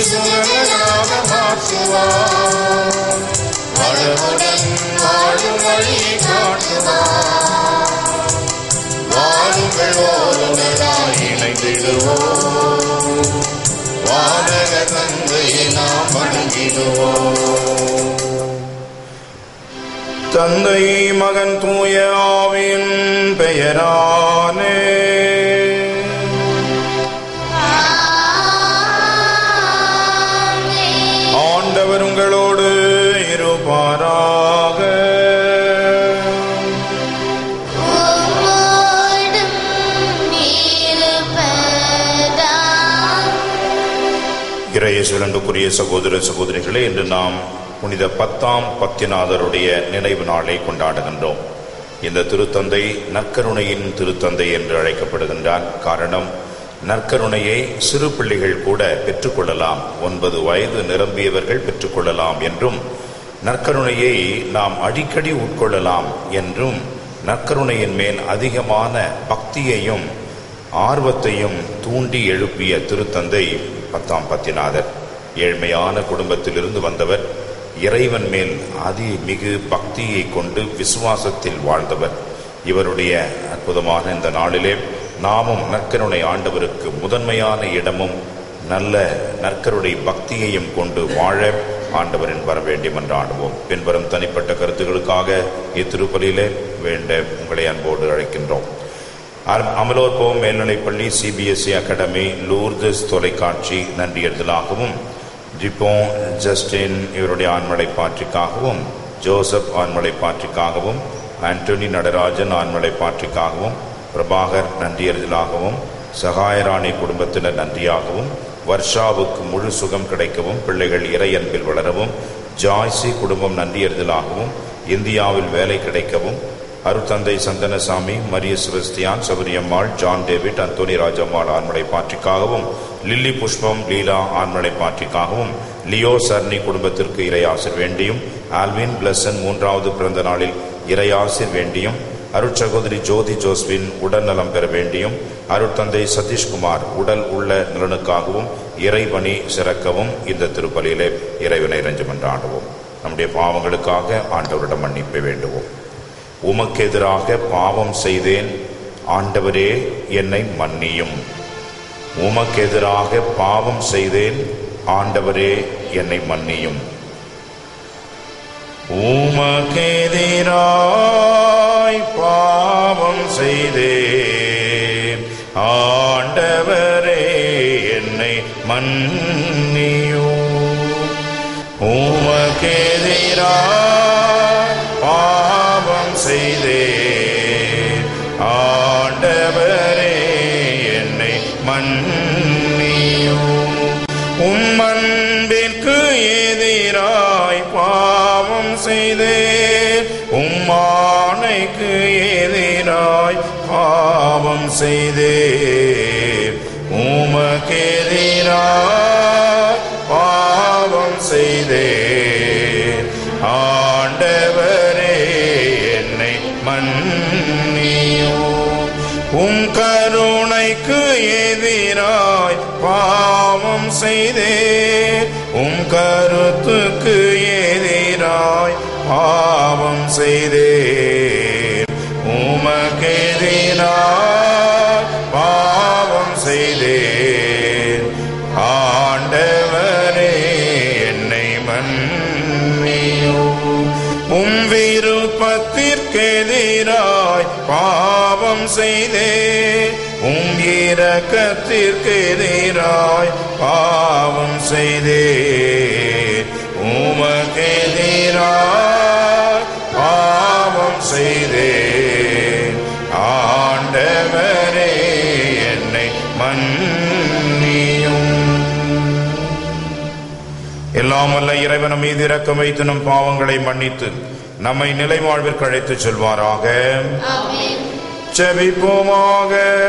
சுகமாக மாற்றுவார் வளமுடன் வாழும் வழியை காட்டுவார் வாழுங்கள் ஓருடனாய் இணைந்திடுவோம் வானக தந்தையை நாம் வணங்கிடுவோம் தந்தை மகன் தூய ஆவின் பெயரானே ஆண்டவர் உங்களோடு இருப்பாராக இறையசுலன்புக்குரிய சகோதர சகோதரிகளே இன்று நாம் புனித பத்தாம் பத்திநாதருடைய நினைவு நாளை கொண்டாடுகின்றோம் இந்த திருத்தந்தை நற்கருணையின் திருத்தந்தை என்று அழைக்கப்படுகின்றார் காரணம் நற்கருணையை சிறு பிள்ளைகள் கூட பெற்றுக்கொள்ளலாம் ஒன்பது வயது நிரம்பியவர்கள் பெற்றுக்கொள்ளலாம் என்றும் நற்கருணையை நாம் அடிக்கடி உட்கொள்ளலாம் என்றும் நற்கருணையின் மேல் அதிகமான பக்தியையும் ஆர்வத்தையும் தூண்டி எழுப்பிய திருத்தந்தை பத்தாம் பத்திநாதர் ஏழ்மையான குடும்பத்திலிருந்து வந்தவர் இறைவன் மேல் அதி மிகு பக்தியை கொண்டு விசுவாசத்தில் வாழ்ந்தவர் இவருடைய அற்புதமான இந்த நாளிலே நாமும் நற்கருணை ஆண்டவருக்கு முதன்மையான இடமும் நல்ல நற்கருணை பக்தியையும் கொண்டு வாழ ஆண்டவரின் வர வேண்டும் என்று ஆடுவோம் பின்வரும் தனிப்பட்ட கருத்துகளுக்காக இத்திருப்பலியிலே வேண்ட உங்களை அன்போடு அழைக்கின்றோம் அர- அமலோற்பவம் மேல்நிலைப்பள்ளி சிபிஎஸ்இ அகாடமி லூர்தஸ் தொலைக்காட்சி நன்றியறிதலாகவும் ஜிப்போன் ஜஸ்டின் இவருடைய ஆண்மலை பாற்றிக்காகவும் ஜோசப் ஆண்மலை பாற்றிக்காகவும் ஆண்டனி நடராஜன் ஆண்மலை பாற்றிக்காகவும் பிரபாகர் நன்றியறிதலாகவும் சகாயராணி குடும்பத்தினர் நன்றியாகவும் வர்ஷாவுக்கு முழு சுகம் கிடைக்கவும் பிள்ளைகள் இறை அன்பில் வளரவும் ஜாய்சி குடும்பம் நன்றியறிதலாகவும் இந்தியாவில் வேலை கிடைக்கவும் அருத்தந்தை Santhanasamy Mariya Sebastian Sabariammal John David Anthony Rajammal ஆண்மலை பாற்றிக்காகவும் லில்லி புஷ்பம் லீலா ஆண்மலை பாற்றிக்காகவும் லியோ சர்னி குடும்பத்திற்கு இறையாசிர் வேண்டியும் ஆல்வின் பிளஸன் மூன்றாவது பிறந்த நாளில் இறையாசிர் வேண்டியும் அருட்சகோதரி ஜோதி ஜோஸ்வின் உடல் நலம் பெற வேண்டியும் அருட்தந்தை சதீஷ்குமார் உடல் உள்ள நலனுக்காகவும் இறைபணி சிறக்கவும் இந்த திருப்பலியிலே இறைவனை ரஞ்சம் என்றாடுவோம் நம்முடைய பாவங்களுக்காக ஆண்டவரிடம் மன்னிப்பை வேண்டுவோம் உமக்கு எதிராக பாவம் செய்தேன் ஆண்டவரே என்னை மன்னியும் உமக்கு எதிராக பாவம் செய்தேன் ஆண்டவரே என்னை மன்னியும் உமக்கெதிராய் பாவம் செய்தேன் ஆண்டவரே என்னை மன்னியும் உமக்கெதிராய் பாவம் செய்தேன் ஆண்டவரே என்னை மன்னியும் உம் அன்பிற்கு எதிராய் பாவம் செய்தேன் உம்மானைக்கு எதிராய் பாவம் செய்தேன் உமக்கெதிராய் பாவம் செய்தேன் ஆண்டவரே என்னை மன்னியும் உம் கருணைக்கு எதிராய் பாவம் செய்தே உம் கருத்துக்கு எதிராய் பாவம் செய்தே உமக்கெதிராய் பாவம் செய்தேன் ஆண்டவரே என்னை மன்னியும் உம் விருப்பத்திற்கெதிராய் பாவம் செய்தே உம் இரக்கத்திற்கெதிராய் பாவம் செய்தே உமக்கெதிராய் பாவம் செய்தே ஆண்டவரே என்னை மன்னியும் எல்லாம் வல்ல இறைவன் மீது இரக்கம் வைத்து நம் பாவங்களை மன்னித்து நம்மை நிலை வாழ்விற்கு அழைத்துச் செல்வாராக செபிப்போமாக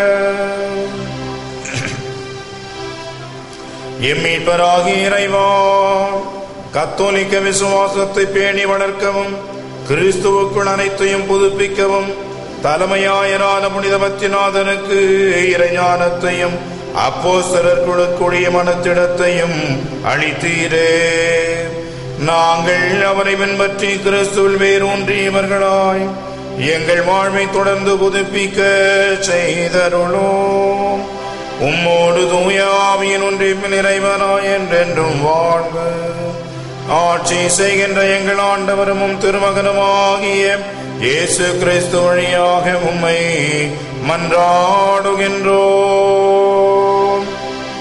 எம்மீட்பராகி இறைவா கத்தோலிக்க விசுவாசத்தை பேணி வளர்க்கவும் கிறிஸ்துவுக்குள் அனைத்தையும் புதுப்பிக்கவும் தலைமையாயரான புனித பத்திநாதனுக்கு இறைஞானத்தையும் அப்போஸ்தலர் கொடுக்கூடிய மனத்திடத்தையும் அளித்தீரே நாங்கள் அவரை பின்பற்றி கிறிஸ்துவில் வேரூன்றியவர்களாய் எங்கள் வாழ்வை தொடர்ந்து புதுப்பிக்க செய்தருளோம் உம்மோடு தூயாவியின் ஒன்றிப்பில் இறைவனாய் என்றென்றும் வாழ்வு ஆட்சி செய்கின்ற எங்கள் ஆண்டவரும் திருமகனுமாகிய இயேசு கிறிஸ்து வழியாக உம்மை மன்றாடுகின்றோம்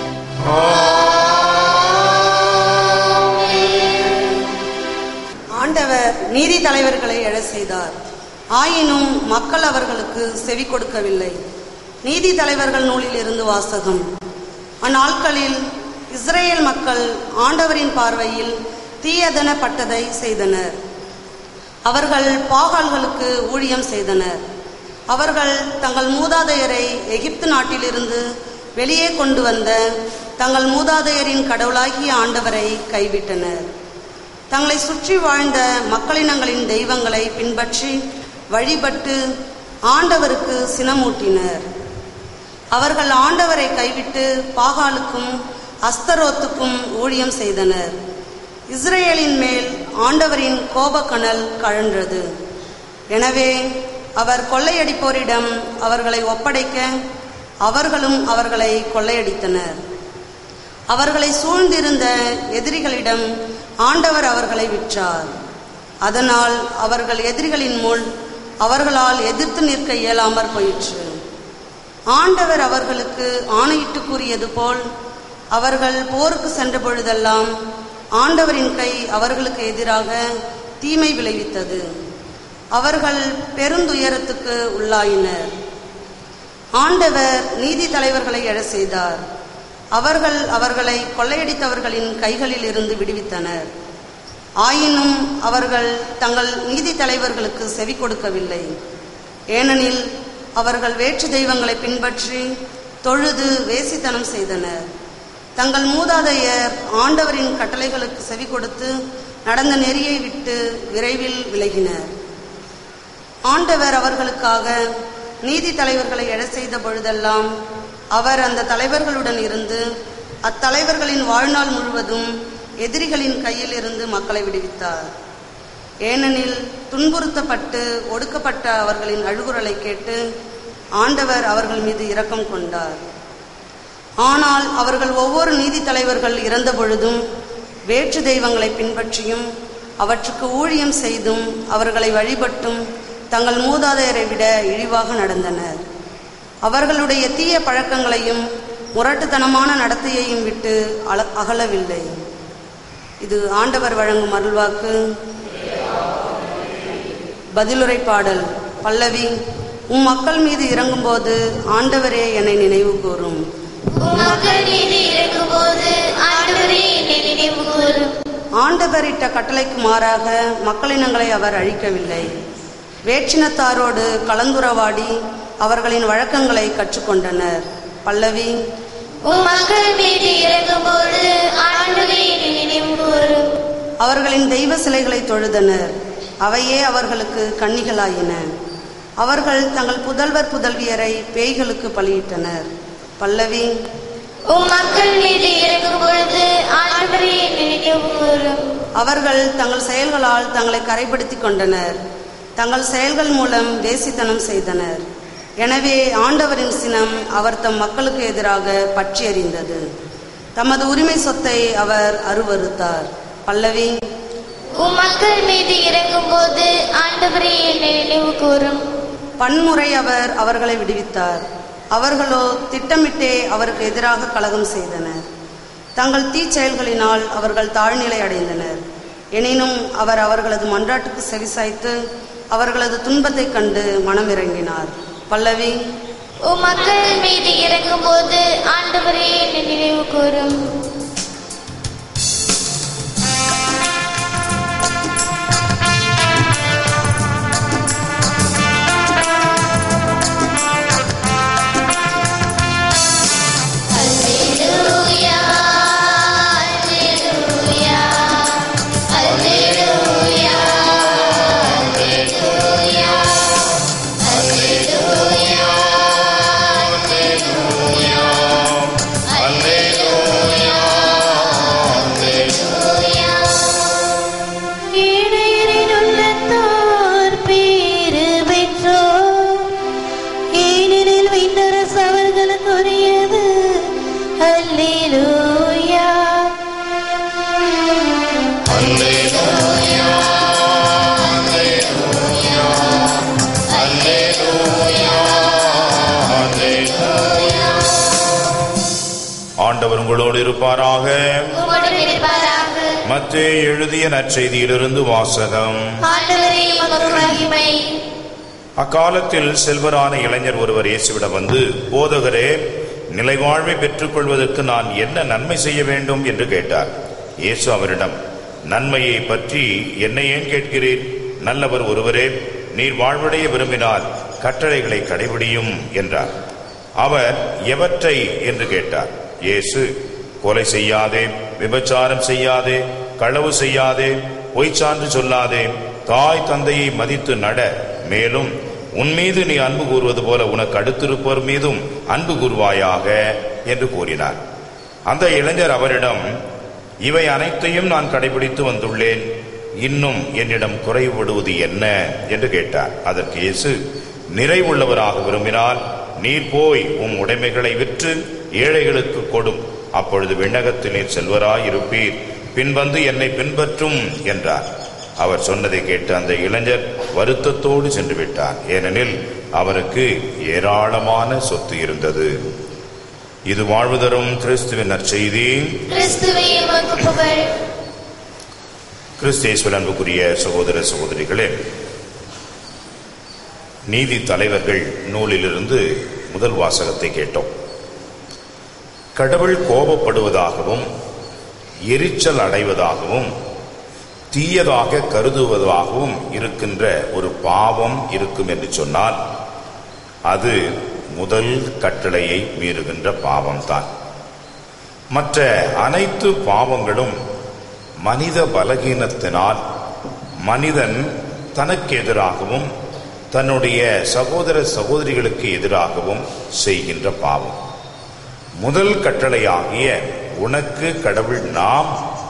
ஆண்டவர் நீதி தலைவர்களை எழ செய்தார் ஆயினும் மக்கள் அவர்களுக்கு செவி கொடுக்கவில்லை நீதி தலைவர்கள் நூலில் இருந்து வாசகம் அந்நாட்களில் இஸ்ரேல் மக்கள் ஆண்டவரின் பார்வையில் தீயதனப்பட்டதை செய்தனர் அவர்கள் பாகால்களுக்கு ஊழியம் செய்தனர் அவர்கள் தங்கள் மூதாதையரை எகிப்து நாட்டிலிருந்து வெளியே கொண்டு வந்த தங்கள் மூதாதையரின் கடவுளாகிய ஆண்டவரை கைவிட்டனர் தங்களை சுற்றி வாழ்ந்த மக்களினங்களின் தெய்வங்களை பின்பற்றி வழிபட்டு ஆண்டவருக்கு சினமூட்டினர் அவர்கள் ஆண்டவரை கைவிட்டு பாகாலுக்கும் அஸ்தரோத்துக்கும் ஊழியம் செய்தனர் இஸ்ரேலின் மேல் ஆண்டவரின் கோபக்கனல் கழன்றது எனவே அவர் கொள்ளையடிப்போரிடம் அவர்களை ஒப்படைக்க அவர்களும் அவர்களை கொள்ளையடித்தனர் அவர்களை சூழ்ந்திருந்த எதிரிகளிடம் ஆண்டவர் அவர்களை விற்றார் அதனால் அவர்கள் எதிரிகளின் முள் அவர்களால் எதிர்த்து நிற்க இயலாமற் போயிற்று ஆண்டவர் அவர்களுக்கு ஆணையிட்டு கூறியது போல் அவர்கள் போருக்கு சென்ற பொழுதெல்லாம் ஆண்டவரின் கை அவர்களுக்கு எதிராக தீமை விளைவித்தது அவர்கள் பெருந்துயரத்துக்கு உள்ளாயினர் ஆண்டவர் நீதி தலைவர்களை எழ செய்தார் அவர்கள் அவர்களை கொள்ளையடித்தவர்களின் கைகளில் இருந்து விடுவித்தனர் ஆயினும் அவர்கள் தங்கள் நீதி தலைவர்களுக்கு செவி கொடுக்கவில்லை ஏனெனில் அவர்கள் வேற்று தெய்வங்களை பின்பற்றி தொழுது வேசித்தனம் செய்தனர் தங்கள் மூதாதையர் ஆண்டவரின் கட்டளைகளுக்கு செவி கொடுத்து நடந்த நெறியை விட்டு விரைவில் விலகினர் ஆண்டவர் அவர்களுக்காக நீதி தலைவர்களை எழ செய்த பொழுதெல்லாம் அவர் அந்த தலைவர்களுடன் இருந்து அத்தலைவர்களின் வாழ்நாள் முழுவதும் எதிரிகளின் கையில் இருந்து மக்களை விடுவித்தார் ஏனெனில் துன்புறுத்தப்பட்டு ஒடுக்கப்பட்ட அவர்களின் அழுகுரலை கேட்டு ஆண்டவர் அவர்கள் மீது இரக்கம் கொண்டார் ஆனால் அவர்கள் ஒவ்வொரு நீதி தலைவர்கள் இறந்த பொழுதும் வேற்று தெய்வங்களை பின்பற்றியும் அவற்றுக்கு ஊழியம் செய்தும் அவர்களை வழிபட்டும் தங்கள் மூதாதையரை விட இழிவாக நடந்தனர் அவர்களுடைய தீய பழக்கங்களையும் முரட்டுத்தனமான நடத்தையையும் விட்டு அல அகலவில்லை இது ஆண்டவர் வழங்கும் அருள்வாக்கு பதிலுரை பாடல் பல்லவி உம் மக்கள் மீது இறங்கும்போது ஆண்டவரே என்னை நினைவு கூறும் உமக்கள் மீது இறங்கும்போது ஆண்டவரே என்னை நினைவு கூரும் ஆண்டவர் இட்ட கட்டளைக்கு மாறாக மக்களினங்களை அவர் அழிக்கவில்லை வேற்றினத்தாரோடு கலந்துரவாடி அவர்களின் வழக்கங்களை கற்றுக்கொண்டனர் பல்லவி உமக்கள் மீது இறங்கும்போது ஆண்டவரே என்னை நினைவு கூரும் அவர்களின் தெய்வ சிலைகளை தொழுதனர் அவையே அவர்களுக்கு கன்னிகளாயின அவர்கள் தங்கள் புதல்வர் புதல்வியரை பேய்களுக்கு பலியிட்டனர் பல்லவி உமக்கள் மீது இறங்கும்பொழுது ஆண்டவரே என்னை நினைவு கூரும் அவர்கள் தங்கள் செயல்களால் தங்களை கரைப்படுத்திக் கொண்டனர் தங்கள் செயல்கள் மூலம் வேசித்தனம் செய்தனர் எனவே ஆண்டவரின் சினம் அவர் தம் மக்களுக்கு எதிராக பற்றி எறிந்தது தமது உரிமை சொத்தை அவர் அருவருத்தார் பல்லவி உமக்கள் மீது இறங்கும்போது ஆண்டவரே என்னை நினைவு கூரும் பன்முறை அவர் அவர்களை விடுவித்தார் அவர்களோ திட்டமிட்டே அவருக்கு எதிராக கலகம் செய்தனர் தங்கள் தீச்செயல்களினால் அவர்கள் தாழ்நிலை அடைந்தனர் எனினும் அவர் அவர்களது மன்றாட்டுக்கு செவிசாய்த்து அவர்களது துன்பத்தைக் கண்டு மனமிறங்கினார் பல்லவி உமக்கள் மீது இறங்கும்போது ஆண்டவரே என்னை நினைவு கூரும் அல்லேலூயா அல்லேலூயா அல்லேலூயா அல்லேலூயா அல்லேலூயா அல்லேலூயா அல்லேலூயா அல்லேலூயா அல்லேலூயா அல்லேலூயா ஆண்டவர் உங்களோடு இருப்பாராக உம்முடன் இருப்பாராக மத்தே எழுதிய நற்செய்தியிலிருந்து வாசகம் ஆண்டவரே உமக்கு மகிமை அக்காலத்தில் செல்வரான இளைஞர் ஒருவர் இயேசுவிடம் வந்து போதகரே நிலைவாழ்வை பெற்றுக் கொள்வதற்கு நான் என்ன நன்மை செய்ய வேண்டும் என்று கேட்டார் இயேசு அவரிடம் நன்மையை பற்றி என்னை ஏன் கேட்கிறீர் நல்லவர் ஒருவரே நீர் வாழ்வடைய விரும்பினால் கட்டளைகளை கடைபிடியும் என்றார் அவர் எவற்றை என்று கேட்டார் இயேசு கொலை செய்யாதே விபச்சாரம் செய்யாதே களவு செய்யாதே பொய் சான்று சொல்லாதே தாய் தந்தையை மதித்து நட மேலும் உன் மீது நீ அன்பு கூறுவது போல உனக்கு அடுத்திருப்போர் மீதும் அன்பு கூறுவாயாக என்று கூறினார் அந்த இளைஞர் அவரிடம் இவை அனைத்தையும் நான் கடைபிடித்து வந்துள்ளேன் இன்னும் என்னிடம் குறைபடுவது என்ன என்று கேட்டார் அதற்கு இயேசு நிறைவுள்ளவராக விரும்பினால் நீர் போய் உம் உடைமைகளை விற்று ஏழைகளுக்கு கொடும் அப்பொழுது விண்ணகத்தில் நீர் செல்வராய் இருப்பீர் பின்வந்து என்னை பின்பற்றும் என்றார் அவர் சொன்னதை கேட்டு அந்த இளைஞர் வருத்தத்தோடு சென்று விட்டார் ஏனெனில் அவருக்கு ஏராளமான சொத்து இருந்தது இது வாழ்வு தரும் கிறிஸ்துவின் நற்செய்தி கிறிஸ்துவே உமக்கு புகழ் கிறிஸ்தேஸ்வல் அன்புக்குரிய சகோதர சகோதரிகளே நீதி தலைவர்கள் நூலிலிருந்து முதல் வாசகத்தை கேட்டோம் கடவுள் கோபப்படுவதாகவும் எரிச்சல் அடைவதாகவும் தீயதாக கருதுவதாகவும் இருக்கின்ற ஒரு பாவம் இருக்கும் என்று சொன்னால் அது முதல் கட்டளையை மீறுகின்ற பாவம்தான் மற்ற அனைத்து பாவங்களும் மனித பலகீனத்தினால் மனிதன் தனக்கு எதிராகவும் தன்னுடைய சகோதர சகோதரிகளுக்கு எதிராகவும் செய்கின்ற பாவம் முதல் கட்டளையாகிய உனக்கு கடவுள் நாம்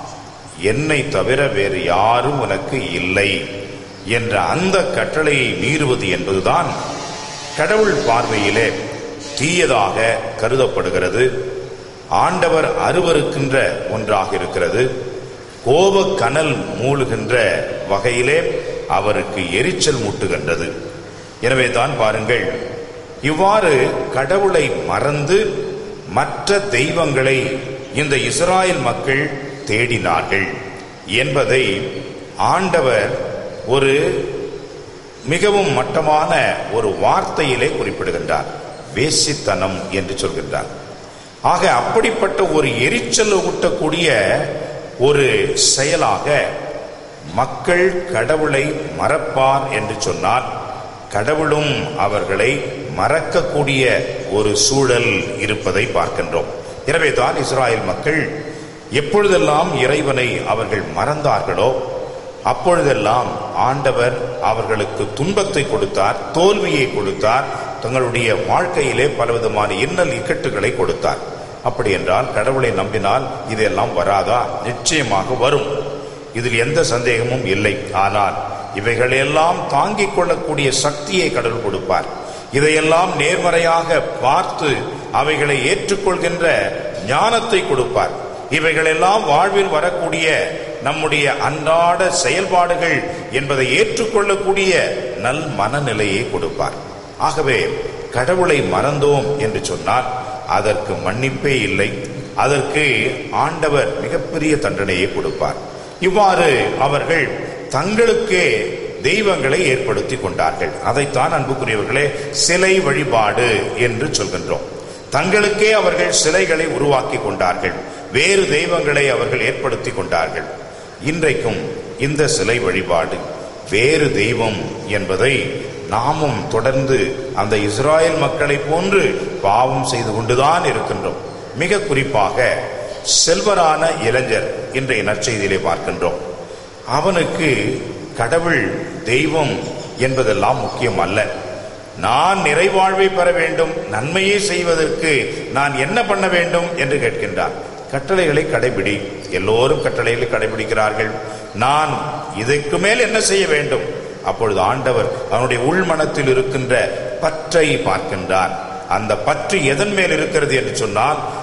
என்னை தவிர வேறு யாரும் உனக்கு இல்லை என்ற அந்த கட்டளையை மீறுவது என்பதுதான் கடவுள் பார்வையிலே தீயதாக கருதப்படுகிறது ஆண்டவர் அருவருக்கின்ற ஒன்றாக இருக்கிறது கோப கனல் மூழ்கின்ற வகையிலே அவருக்கு எரிச்சல் மூட்டுகின்றது எனவே தான் பாருங்கள் இவ்வாறு கடவுளை மறந்து மற்ற தெய்வங்களை இந்த இஸ்ராயல் மக்கள் தேடினார்கள் என்பதை ஆண்டவர் ஒரு மிகவும் மட்டமான ஒரு வார்த்தையிலே குறிப்பிடுகின்றார் வேசித்தனம் என்று சொல்கின்றார் ஆக அப்படிப்பட்ட ஒரு எரிச்சல் ஊட்டக்கூடிய ஒரு செயலாக மக்கள் கடவுளை மறப்பார் என்று சொன்னால் கடவுளும் அவர்களை மறக்கக்கூடிய ஒரு சூழல் இருப்பதை பார்க்கின்றோம் எனவே தான் இஸ்ராயல் மக்கள் எப்பொழுதெல்லாம் இறைவனை அவர்கள் மறந்தார்களோ அப்பொழுதெல்லாம் ஆண்டவர் அவர்களுக்கு துன்பத்தை கொடுத்தார் தோல்வியை கொடுத்தார் தங்களுடைய வாழ்க்கையிலே பலவிதமான இன்னல் இக்கட்டுகளை கொடுத்தார் அப்படி என்றால் கடவுளை நம்பினால் இதெல்லாம் வராதா நிச்சயமாக வரும் இதில் எந்த சந்தேகமும் இல்லை ஆனால் இவைகளெல்லாம் தாங்கிக் கொள்ளக்கூடிய சக்தியை கடவுள் கொடுப்பார் இதையெல்லாம் நேர்மறையாக பார்த்து அவைகளை ஏற்றுக்கொள்கின்ற ஞானத்தை கொடுப்பார் இவைகளெல்லாம் வாழ்வில் வரக்கூடிய நம்முடைய அன்றாட செயல்பாடுகள் என்பதை ஏற்றுக்கொள்ளக்கூடிய நல் மனநிலையை கொடுப்பார் ஆகவே கடவுளை மறந்தோம் என்று சொன்னால் அதற்கு மன்னிப்பே இல்லை அதற்கு ஆண்டவர் மிகப்பெரிய தண்டனையை கொடுப்பார் இவ்வாறு அவர்கள் தங்களுக்கே தெய்வங்களை ஏற்படுத்தி கொண்டார்கள் அதைத்தான் அன்புக்குரியவர்களே சிலை வழிபாடு என்று சொல்கின்றோம் தங்களுக்கே அவர்கள் சிலைகளை உருவாக்கி கொண்டார்கள் வேறு தெய்வங்களை அவர்கள் ஏற்படுத்தி கொண்டார்கள் இன்றைக்கும் இந்த சிலை வழிபாடு வேறு தெய்வம் என்பதை நாமும் தொடர்ந்து அந்த இஸ்ராயல் மக்களை போன்று பாவம் செய்து கொண்டுதான் இருக்கின்றோம் மிக குறிப்பாக செல்வரான இளைஞர் இன்றைய நற்செய்தியிலே பார்க்கின்றோம் அவனுக்கு கடவுள் தெய்வம் என்பதெல்லாம் முக்கியம் அல்ல நான் நிறைவாழ்வை பெற வேண்டும் நன்மையை செய்வதற்கு நான் என்ன பண்ண வேண்டும் என்று கேட்கின்றார் கட்டளைகளை கடைபிடி எல்லோரும் கட்டளைகளை கடைபிடிக்கிறார்கள் நான் இதற்கு மேல் என்ன செய்ய வேண்டும் அப்பொழுது ஆண்டவர் அவனுடைய உள்மனத்தில் இருக்கின்ற பற்றை பார்க்கின்றார் அந்த பற்று எதன் மேல் இருக்கிறது என்று சொன்னால்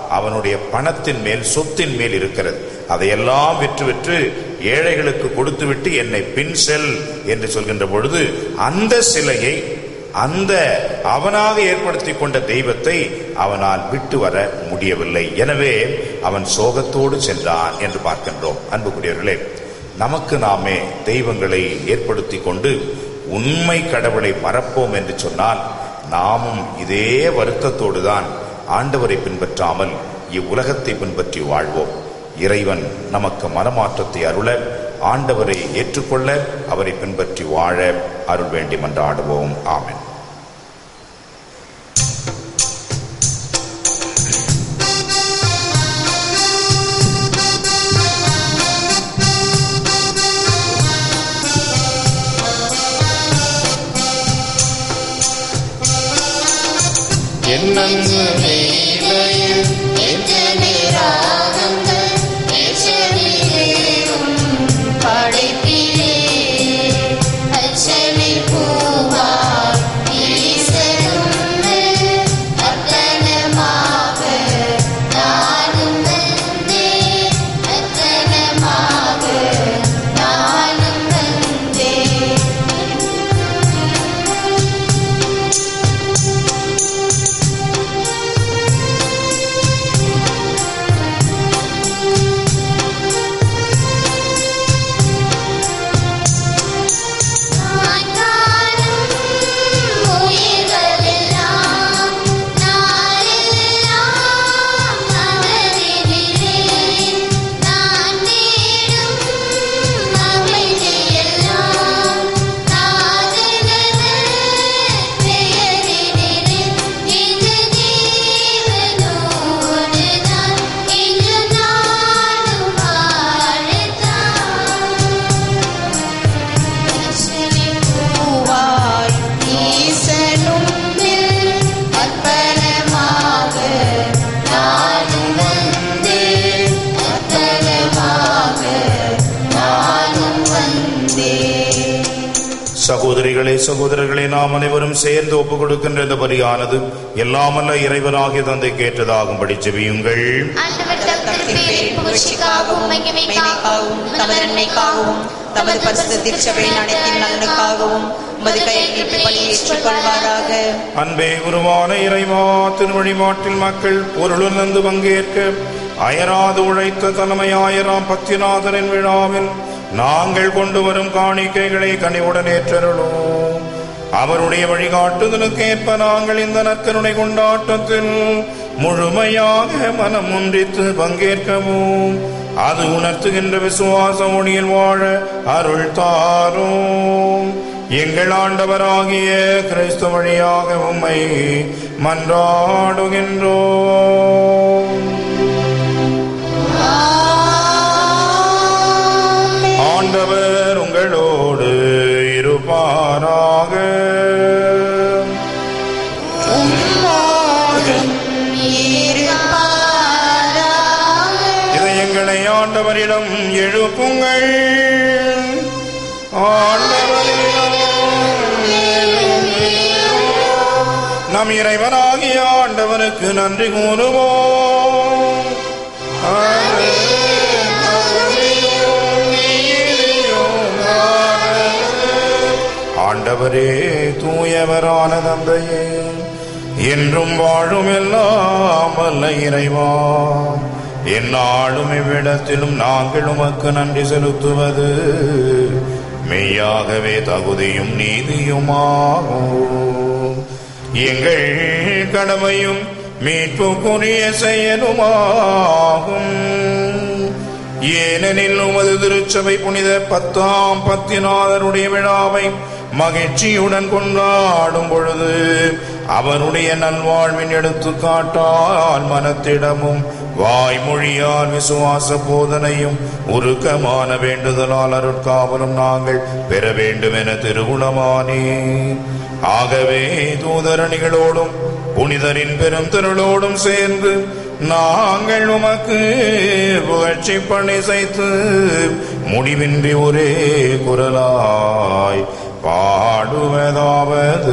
அவனுடைய பணத்தின் மேல் சொத்தின் மேல் இருக்கிறது அதையெல்லாம் விற்று விற்று ஏழைகளுக்கு கொடுத்துவிட்டு என்னை பின் செல் என்று சொல்கின்ற பொழுது அந்த சிலையை அந்த அவனாக ஏற்படுத்தி கொண்ட தெய்வத்தை அவனால் விட்டு வர முடியவில்லை எனவே அவன் சோகத்தோடு சென்றான் என்று பார்க்கின்றோம் அன்புக்குரியவர்களே நமக்கு நாமே தெய்வங்களை ஏற்படுத்தி கொண்டு உண்மை கடவுளை மறப்போம் என்று சொன்னால் நாமும் இதே வருத்தத்தோடு தான் ஆண்டவரை பின்பற்றாமல் இவ்வுலகத்தை பின்பற்றி வாழ்வோம் இறைவன் நமக்கு மனமாற்றத்தை அருள ஆண்டவரை ஏற்றுக்கொள்ள அவரை பின்பற்றி வாழ அருள் வேண்டி மன்றாடுவோம் ஆமென் என்னென்ன வேளையில் எத்தனை ராகங்கள் எச்சரிக்கையும் படைப்பிலே அச்சனை பூவாய் ஈசனுண்டு அத்தனமாக நானும் வந்தேன் அத்தனமாக நானும் வந்தேன் நான் காணும் உயிர்களெல்லாம் நாளெல்லாம் அவரினிலே நான் தேடும் அமைதியெல்லாம் நாதனது பெயரினிலே இந்த ஜீவனோடு நான் இன்று நானும் வாழத்தான் பூவாய் ஈசனும் அர்ப்பணமாக நானும் வந்தேன் அர்ப்பணமாக நானும் வந்தேன் சகோதரிகளே சகோதரர்களே நாம் அனைவரும் சேர்ந்து ஒப்புக் கொடுக்கின்ற இந்த பலியானது எல்லாமல்ல இறைவனாகிய தந்தை கேட்டதாகும்படி செவியுங்கள் ஆண்டவர் தம் திருப்பெயரின் புகழ்ச்சிக்காகவும் மகிமைக்காகவும் தமது நன்மைக்காகவும் தமது பரிசுத்த திருச்சபையின் அனைத்தின் நலனுக்காகவும் உமது கையில் நீட்டு பணி ஏற்றுக்கொள்வாராக அன்பே உருவான இறைவா திருவழிபாட்டில் மக்கள் பொருளுணர்ந்து பங்கேற்க அயராது உழைத்த தலைமையாயிரம் பத்திநாதரின் விழாவில் நாங்கள் கொண்டு வரும் காணிக்கைகளை கனிவுடன் ஏற்றருளோம் அவருடைய வழிகாட்டுதலுக்கு ஏற்ப நாங்கள் இந்த நற்கருணை கொண்டாட்டத்தில் முழுமையாக மனம் ஒன்றித்து பங்கேற்கவும் அது உணர்த்துகின்ற விசுவாச ஒளியில் வாழ அருள் தாரும் எங்கள் ஆண்டவராகிய கிறிஸ்து வழியாக உம்மை மன்றாடுகின்றோம் ஆண்டவர் உங்களோடு இருப்பாராக இதயங்களை ஆண்டவரிடம் எழுப்புங்கள் ஆண்டவரிடம் நம் இறைவனாகிய ஆண்டவருக்கு நன்றி கூறுவோம் அது தகுதியும் நீதியுமானது. ஆண்டவரே தூயவரான தந்தையே என்றும் வாழும் எல்லாம் வல்ல இறைவா எந்நாளும் இவ்விடத்திலும் நாங்கள் உமக்கு நன்றி செலுத்துவது மெய்யாகவே தகுதியும் நீதியுமாகும் எங்கள் கடமையும் மீட்புக்குரிய செயலுமாகும் ஏனெனில் உமது திருச்சபை புனித பத்தாம் பத்தினாதருடைய விழாவை மகிழ்ச்சியுடன் கொண்டாடும் பொழுது அவருடைய நல்வாழ்வின் எடுத்துக்காட்டால் மனத்திடமும் வாய்மொழியால் விசுவாச போதனையும் உருக்கமான வேண்டுதலால் அருட்காவலும் நாங்கள் பெற வேண்டும் என திருவுளமானே ஆகவே தூதரணிகளோடும் புனிதரின் பெரும் திரளோடும் சேர்ந்து நாங்கள் உமக்கு புகழ்ச்சி பணி செய்து முடிவின்றி ஒரே குரலாய் பாடுவதாவது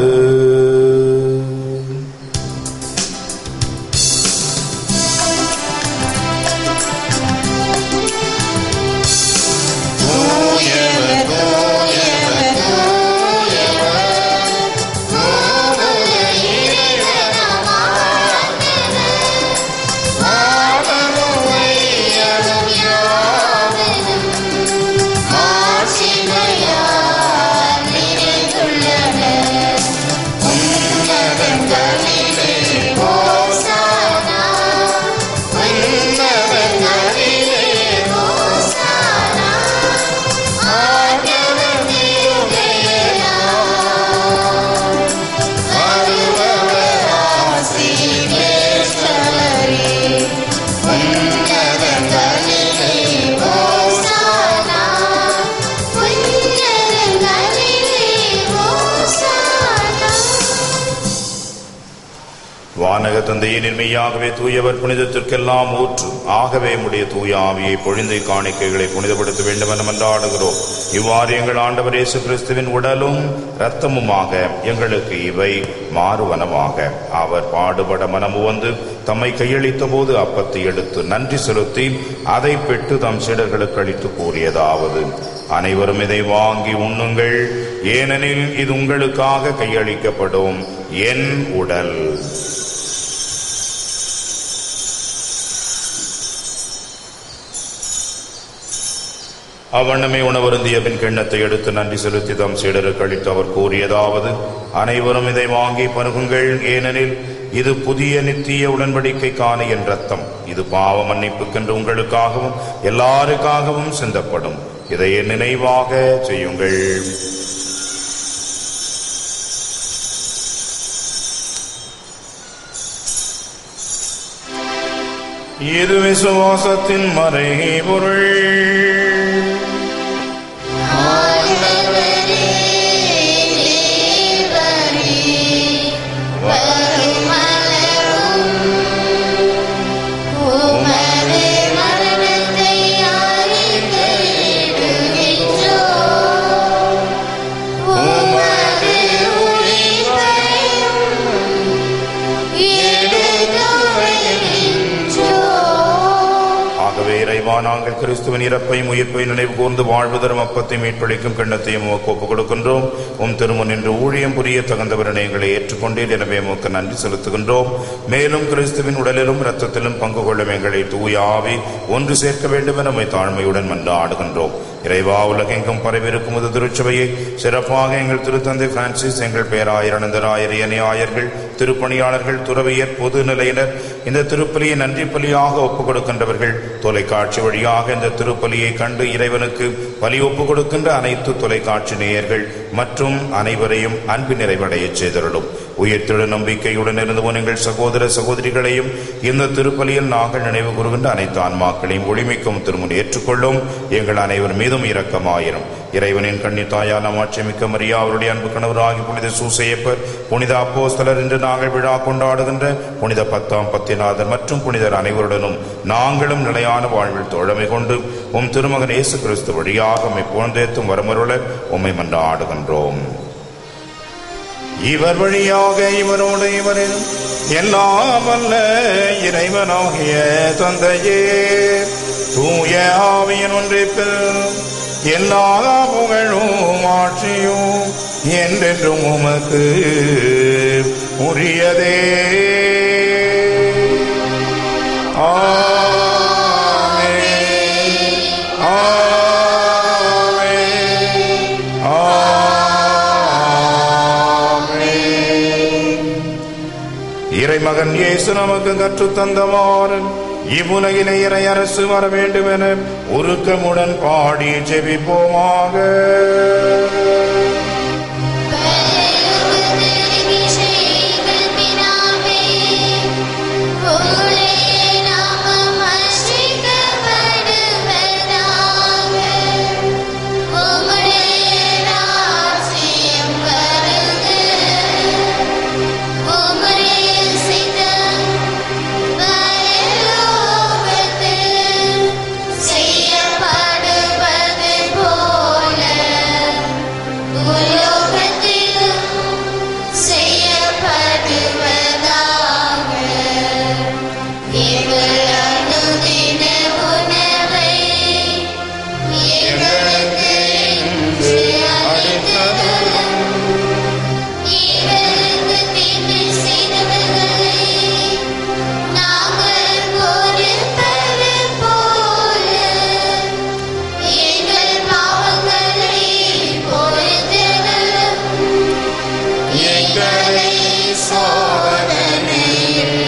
வானக தந்தையே நிர்மையாகவே தூயவர் புனிதத்திற்கெல்லாம் ஊற்று ஆகவே உடைய தூய ஆவியை பொழிந்து காணிக்கைகளை புனிதப்படுத்த வேண்டும் என மன்றாடுகிறோம் இவ்வாறு எங்கள் ஆண்டவர் இயேசு கிறிஸ்துவின் உடலும் இரத்தமுமாக எங்களுக்கு இவை மாறுவனமாக அவர் பாடுபட மனமு வந்து தம்மை கையளித்த போது அப்பத்தை எடுத்து நன்றி செலுத்தி அதை பெற்று தம் சீடர்களுக்கு அளித்து கூறியதாவது அனைவரும் இதை வாங்கி உண்ணுங்கள் ஏனெனில் இது உங்களுக்காக கையளிக்கப்படும் என் உடல் அவ்வண்ணமே உணவருந்திய பின் கிண்ணத்தை எடுத்து நன்றி செலுத்தி தம் சீடருக்கு அளித்து அவர் கூறியதாவது அனைவரும் இதை வாங்கி பருகுங்கள் ஏனெனில் இது புதிய நித்திய உடன்படிக்கைக்கான என் ரத்தம் இது பாவ மன்னிப்புக்கென்று உங்களுக்காகவும் எல்லாருக்காகவும் சிந்தப்படும் இதை என் நினைவாக செய்யுங்கள் இது விசுவாசத்தின் மறை பொருள் ஆண்டவரே தேவரே வருமளவும் உமது மரணத்தை அறிக்கையிடுகின்றோம். உமது உயிர்ப்பையும் எடுத்துரைக்கின்றோம். ஆகவே இறைவா நாங்கள் கிறிஸ்துவின் இறப்பையும் உயிர்ப்பையும் நினைவு கூர்ந்து வாழ்வு தரும் அப்பத்தையும் மீட்பளிக்கும் கிண்ணத்தையும் உமக்கு ஒப்புக் கொடுக்கின்றோம் உம் திருமுன் என்று ஊழியம் புரிய தகுந்தவரனை எங்களை ஏற்றுக்கொண்டீர் எனவே உமக்கு நன்றி செலுத்துகின்றோம் மேலும் கிறிஸ்துவின் உடலிலும் இரத்தத்திலும் பங்கு கொள்ளும் எங்களை தூய ஆவி ஒன்று சேர்க்க வேண்டும் என உம்மை தாழ்மையுடன் மன்றாடுகின்றோம் இறைவா உலகெங்கும் பரவிருக்கும் முது திருச்சபையை சிறப்பாக எங்கள் திருத்தந்தை பிரான்சிஸ் எங்கள் பேராயர் அனந்தராயர் இணையாயர்கள் திருப்பணியாளர்கள் துறவியர் பொது நிலையினர் இந்த திருப்பலியை நன்றி பலியாக ஒப்புக் கொடுக்கின்றவர்கள் தொலைக்காட்சி வழியாக இந்த திருப்பலியை கண்டு இறைவனுக்கு பலி ஒப்புக் கொடுக்கின்ற அனைத்து தொலைக்காட்சி நேயர்கள் மற்றும் அனைவரையும் அன்பு நிறைவடையச் செய்தருளும் உயிர்த்தெழு நம்பிக்கையுடன் இருந்து போன எங்கள் சகோதர சகோதரிகளையும் இந்த திருப்பலியில் நாங்கள் நினைவு கூறுகின்ற அனைத்து ஆன்மாக்களையும் ஒளிமிக்கும் திருமுன் ஏற்றுக்கொள்ளும் எங்கள் அனைவர் மீதும் இரக்கமாயிரும் இறைவனின் கண்ணி தாயான மாட்சிமிக்க மரியா அவருடைய அன்பு கணவராகி புனித சூசையப்பர் புனித அப்போஸ்தலர் என்று நாங்கள் விழா கொண்டாடுகின்ற புனித பத்தாம் பத்திநாதர் மற்றும் புனிதர் அனைவருடனும் நாங்களும் நிலையான வாழ்வில் தோழமை கொண்டு உம் திருமகன் இயேசு கிறிஸ்து வழியாக உம்மை புகழ்ந்தேத்தும் வரமருள உம்மை மன்றாடுகின்றோம் இவர் வழியாக இவரோடு இவரில் எல்லாம் வல்ல இறைவனாகிய தந்தையே தூய ஆவியின் ஒன்றிப்பில் எல்லா புகழும் ஆட்சியும் என்றென்றும் உமக்கு உரியதே ஆமென். ஆமென். ஆமென். இறைமகன் இயேசு நமக்கு கற்றுத் தந்தவாறு இவ்வுலகிலே இறை அரசு வர வேண்டும் என உருக்கமுடன் பாடி ஜெபிப்போமாக செய்யப்படுவது போல உலோகத்திலும் செய்யப்படுவதாக எங்கள் அனுதின உணவை எங்களுக்கு இன்று அளித்தருளும். எங்களுக்கு தீமை செய்தவர்களை நாங்கள் பொறுப்பது போல எங்கள் பாவங்களை பொறுத்தருளும். எங்களை சோதனையில்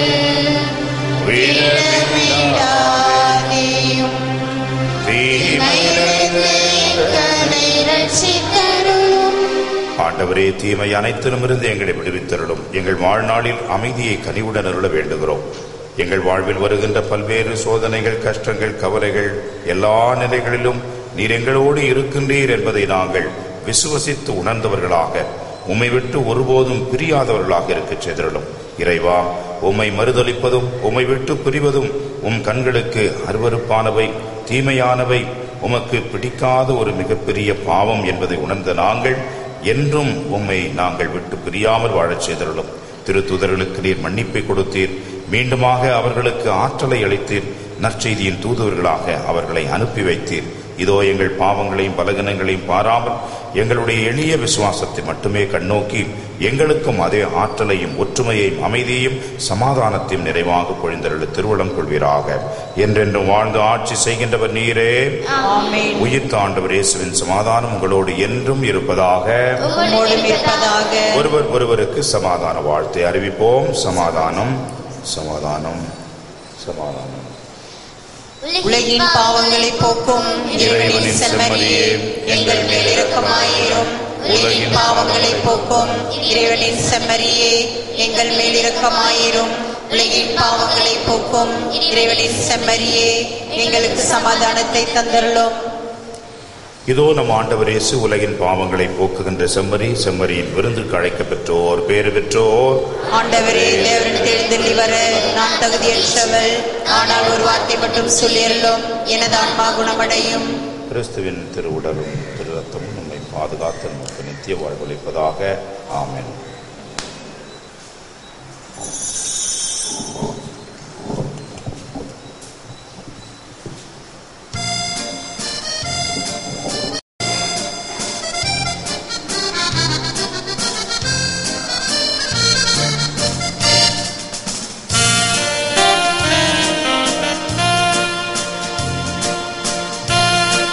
விழவிடாதேயும். தீமையிலிருந்து எங்களை ரட்சித்தருளும். ஆண்டவரே தீமை அனைத்திலுமிருந்து எங்களை விடுவித்தருளும் எங்கள் வாழ்நாளில் அமைதியை கனிவுடன் அருள வேண்டுகிறோம் எங்கள் வாழ்வில் வருகின்ற பல்வேறு சோதனைகள் கஷ்டங்கள் கவலைகள் எல்லா நிலைகளிலும் நீர் எங்களோடு இருக்கின்றீர் என்பதை நாங்கள் விசுவசித்து உணர்ந்தவர்களாக உம்மை விட்டு ஒருபோதும் பிரியாதவர்களாக இருக்கச் செய்திருளும் இறைவா உம்மை மறுதலிப்பதும் உம்மை விட்டு பிரிவதும் உம் கண்களுக்கு அருவருப்பானவை தீமையானவை உமக்கு பிடிக்காத ஒரு மிகப்பெரிய பாவம் என்பதை உணர்ந்த நாங்கள் என்றும் உம்மை நாங்கள் விட்டு பிரியாமல் வாழச் செய்தருளும் திருத்துதர்களுக்கு நீர் மன்னிப்பை கொடுத்தீர் மீண்டுமாக அவர்களுக்கு ஆற்றலை அளித்தீர் நற்செய்தியின் தூதுவர்களாக அவர்களை அனுப்பி வைத்தீர் இதோ எங்கள் பாவங்களையும் பலகீனங்களையும் பாராமல் எங்களுடைய எளிய விசுவாசத்தை மட்டுமே கண்ணோக்கி எங்களுக்கும் அதே ஆற்றலையும் ஒற்றுமையையும் அமைதியையும் சமாதானத்தையும் நிறைவாக பொழிந்தருள திருவளம் கொள்வீராக என்றென்றும் வாழ்ந்து ஆட்சி செய்கின்றவர் நீரே ஆமென் உயிர்த்த ஆண்டவர் இயேசுவின் சமாதானம் உங்களோடு என்றும் இருப்பதாக உம்மோடும் இருப்பதாக ஒருவர் ஒருவருக்கு சமாதான வாழ்த்தை அறிவிப்போம் சமாதானம் சமாதானம் சமாதானம் உலகின் பாவங்களை போக்கும் இறைவனின் செம்மறியே எங்கள் மேல் இரக்கமாயிரும் உலகின் பாவங்களை போக்கும் இறைவனின் செம்மறியே எங்கள் மேல் இரக்கமாயிரும் உலகின் பாவங்களை போக்கும் இறைவனின் செம்மறியே எங்களுக்கு சமாதானத்தை தந்தருளும் இதோ நம் ஆண்டவர் இயேசு உலகின் பாவங்களை போக்குகின்ற செம்மறி செம்மறியின் விருந்துக்கு அழைக்கப் பெற்றோர் பேறு பெற்றோர் ஆண்டவரே தேவரின் தேர்ந்தெள்ளி வர நான் தகுதியற்றவள் ஆனால் ஒரு வார்த்தை மட்டும் சொல்லியருளும் எனது ஆன்மா குணமடையும் கிறிஸ்துவின் திருவுடலும் திரு ரத்தமும் நம்மை பாதுகாத்து நமக்கு நித்திய வாழ்வளிப்பதாக ஆமென்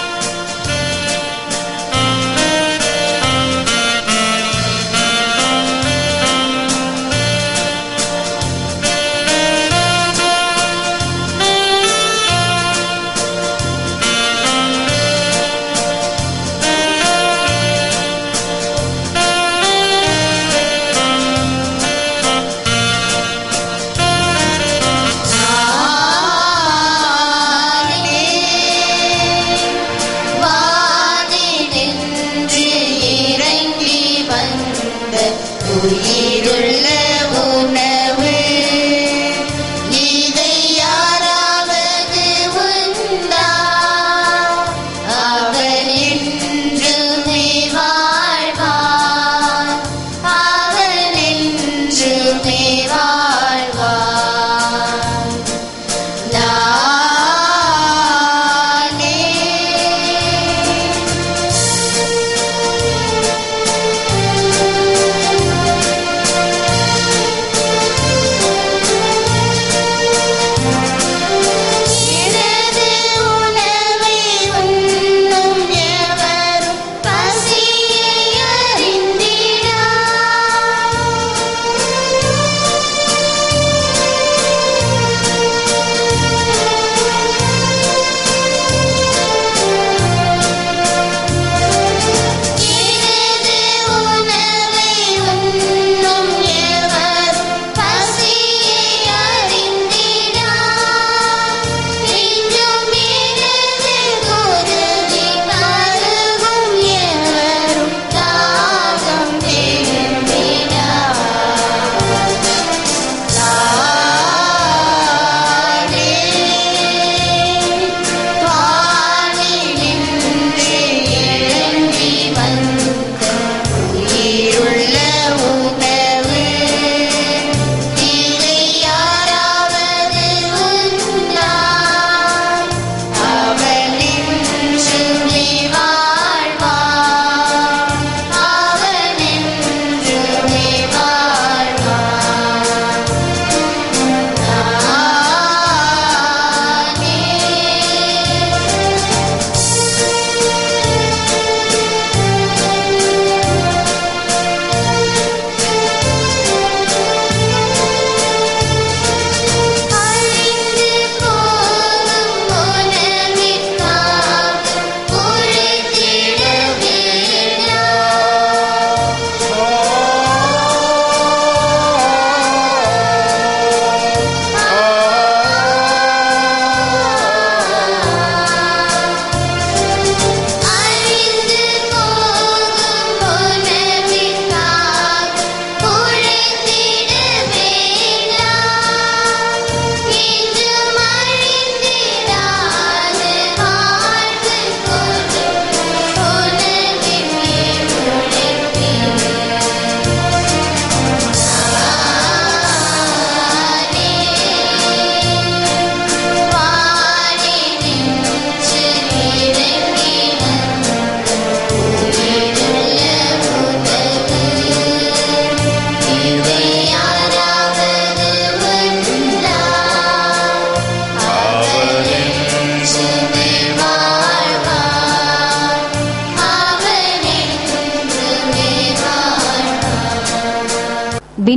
ஆ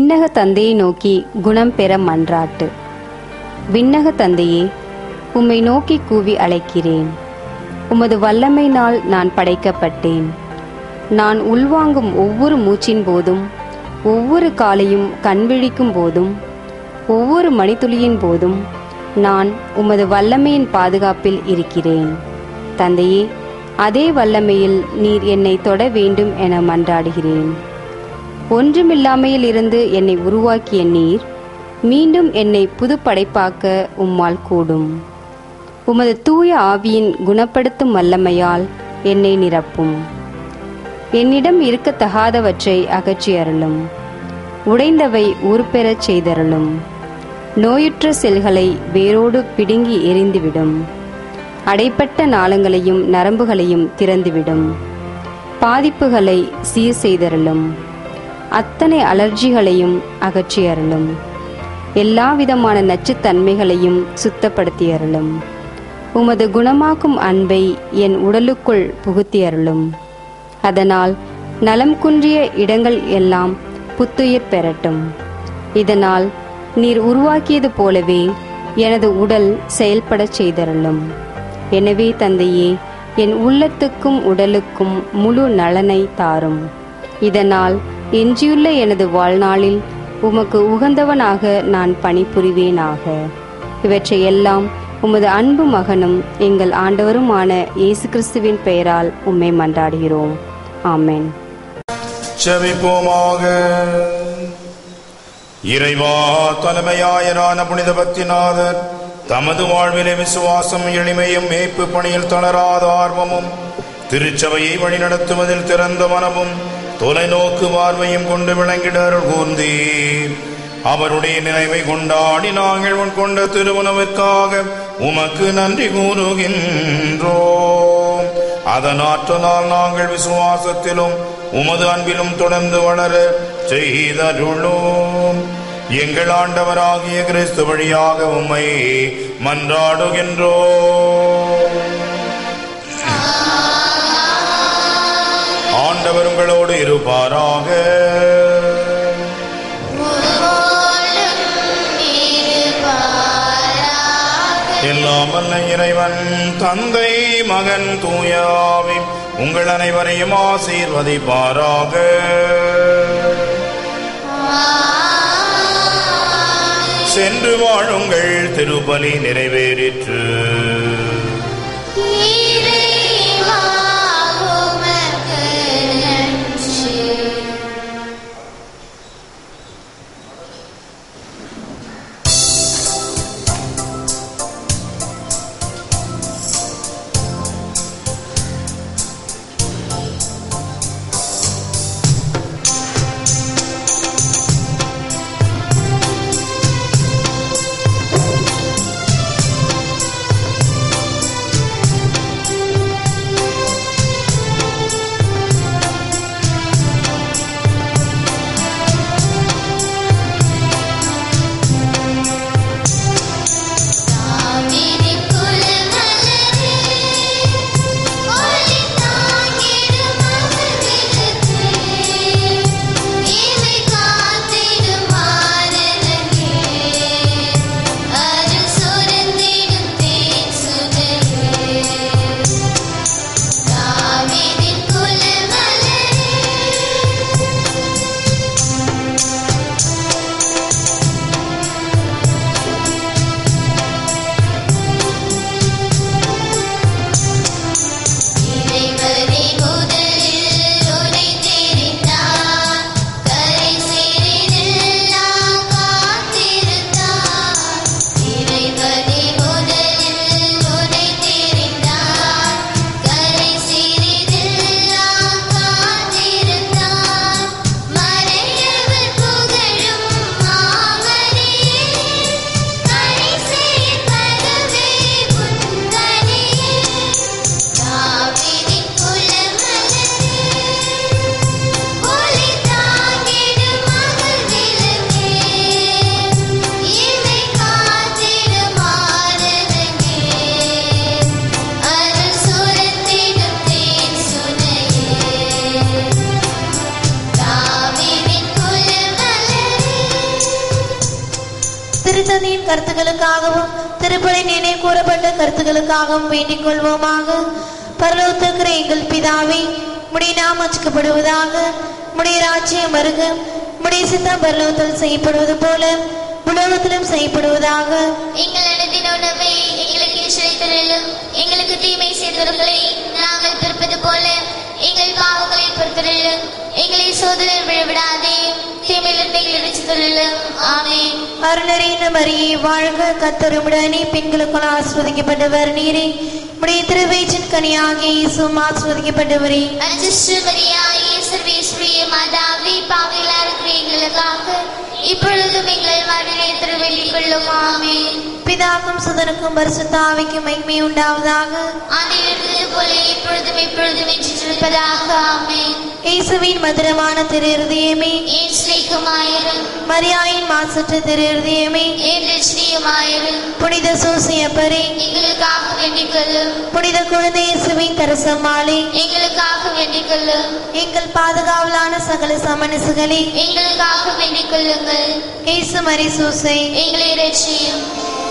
விண்ணக தந்தையை நோக்கி குணம் பெற மன்றாட்டு விண்ணக தந்தையே உம்மை நோக்கி கூவி அழைக்கிறேன் உமது வல்லமையினால் நான் படைக்கப்பட்டேன் நான் உள்வாங்கும் ஒவ்வொரு மூச்சின் போதும் ஒவ்வொரு காலையும் கண்விழிக்கும் போதும் ஒவ்வொரு மணித்துளியின் போதும் நான் உமது வல்லமையின் பாதுகாப்பில் இருக்கிறேன் தந்தையே அதே வல்லமையில் நீர் என்னை தொட வேண்டும் என மன்றாடுகிறேன் ஒன்றுமில்லாமையில் இருந்து என்னை உருவாக்கிய நீர் மீண்டும் என்னை புது படைப்பாக்க உம்மால் கூடும் உமது தூய ஆவியின் குணப்படுத்தும் வல்லமையால் என்னை நிரப்பும் என்னிடம் இருக்கத்தகாதவற்றை அகற்றி அருளும் உடைந்தவை உருப்பெறச் செய்தருளும் நோயுற்ற செல்களை வேரோடு பிடுங்கி எரிந்துவிடும் அடைப்பட்ட நாளங்களையும் நரம்புகளையும் திறந்துவிடும் பாதிப்புகளை சீர் செய்தருளும் அத்தனை அலர்ஜிகளையும் அகற்றி அருளும் எல்லா விதமான நச்சுத்தன்மைகளையும் சுத்தப்படுத்தி அருளும் உமது குணமாக்கும் அன்பை என் உடலுக்குள் புகுத்தி அருளும் அதனால் நலம் குன்றிய இடங்கள் எல்லாம் புத்துயிர் பெறட்டும் இதனால் நீர் உருவாக்கியது போலவே எனது உடல் செயல்படச் செய்தருளும் எனவே தந்தையே என் உள்ளத்துக்கும் உடலுக்கும் முழு நலனை தாரும் இதனால் எஞ்சியுள்ள எனது வாழ்நாளில் உமக்கு உகந்தவனாக நான் பணிபுரிவேனாக இவற்றையெல்லாம் உமது அன்பு மகனும் எங்கள் ஆண்டவருமான இயேசு கிறிஸ்துவின் பெயரால் உம்மை மன்றாடுகிறோம் ஆமென் செவிப்போமாக இறைவா தலைமையாயரான புனித பக்திநாதர் தமது வாழ்விலே விசுவாசம் எளிமையும் மேய்ப்பு பணியில் தளராத ஆர்வமும் திருச்சபையை வழிநடத்துவதில் திறந்த மனமும் தொலைநோக்கு பார்வையும் கொண்டு விளங்கிட அருள் கூர்ந்தீர் அவருடைய நினைவை கொண்டாடி நாங்கள் உட்கொண்ட திருமணவிற்காக உமக்கு நன்றி கூறுகின்றோம் அதன் ஆற்றலால் நாங்கள் விசுவாசத்திலும் உமது அன்பிலும் தொடர்ந்து வளர செய்தருளும் எங்கள் ஆண்டவராகிய கிறிஸ்து வழியாக உம்மை மன்றாடுகின்றோம் ஆண்டவர் உங்களோடு இருப்பாராக எல்லாம் வல்ல இறைவன் தந்தை மகன் தூயாவி உங்கள் அனைவரையும் ஆசீர்வதிப்பாராக சென்று வாழுங்கள் திருப்பலி நிறைவேறிற்று இறைவா உமக்கு நன்றி ஆ திருத்தந்தையின் கருத்துக்களுக்காகவும் திருப்பலி நினைவு கூறப்பட்ட கருத்துக்களுக்காகவும் வேண்டிக் கொள்வோமாக பரலோகத்திற்கிற எங்கள் பிதாவே முடி நாம் வச்சுக்கப்படுவதாக முடைய ராஜ்யம் வருக முடைய சித்தம் பரலோகத்தில் செய்யப்படுவது போல உலகத்திலும் செய்யப்படுவதாக எங்கள் அனுதின உணவை எங்களுக்கு இசைத்தரிலும் எங்களுக்கு தீமை செய்தவர்களை நாங்கள் பிறப்பது போல எங்கள் பாவங்களை பொறுத்தரிலும் எங்களை சோதனை விழவிடாதே தீமையிலிருந்து எங்களை ரசித்தரிலும் ஆமென் அருளறிந்த மரியே வாழ்க கத்தருமுடனே பெண்களுக்குள் ஆஸ்வதிக்கப்பட்டவர் நீரே உடைய திருவயிற்றின் கனியாகிய இயேசுவும் ஆஸ்வதிக்கப்பட்டவரே அஜிஷ்டு மரியாயே சர்வேஸ்வரிய மாதாவி பாவிலா இருக்கிற எங்களுக்காக இப்பொழுதும் எங்கள் மரணத்தை திருவெளிக் கொள்ளும் ஆமென் பிதாக்கும் சுதனுக்கும் பரிசுத்தாவிக்கும் மகிமை உண்டாவதாக ஆதியில் இருந்தது போல இப்பொழுதும் எப்பொழுதும் என்றிருப்பதாக ஆமென் இயேசுவின் மதுரமான திரு இருதயமே ஏன் ஸ்ரீகுமாயிரும் மரியாயின் மாசற்ற திரு இருதயமே ஏன் ரஜினியுமாயிரும் புனித சூசியப்பரே எங்களுக்காக வேண்டிக் கொள்ளும் புனித குழந்தை இயேசுவின் தரசம்மாளே எங்களுக்காக வேண்டிக் கொள்ளும் எங்கள் பாதுகாவலான சகல சமனசுகளே எங்களுக்காக வேண்டிக் கொள்ளுங்கள் இயேசு மரி சூசை எங்களை ரட்சியும்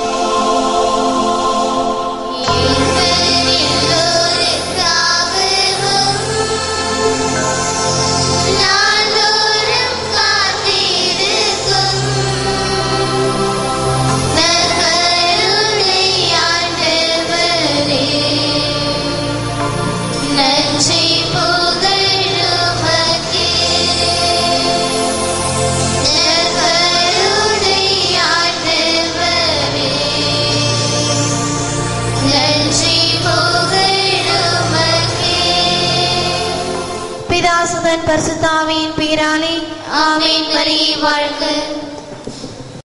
நாள்தோறும் காத்திருக்கும் நற்கருணை ஆண்டவரே, நன்றி புகழுமக்கே. நற்கருணை ஆண்டவரே, நன்றி புகழுமக்கே. பிதாசுதன் பரிசுத்தாவியின் பேராலே ஆமென் மரியே வாழ்க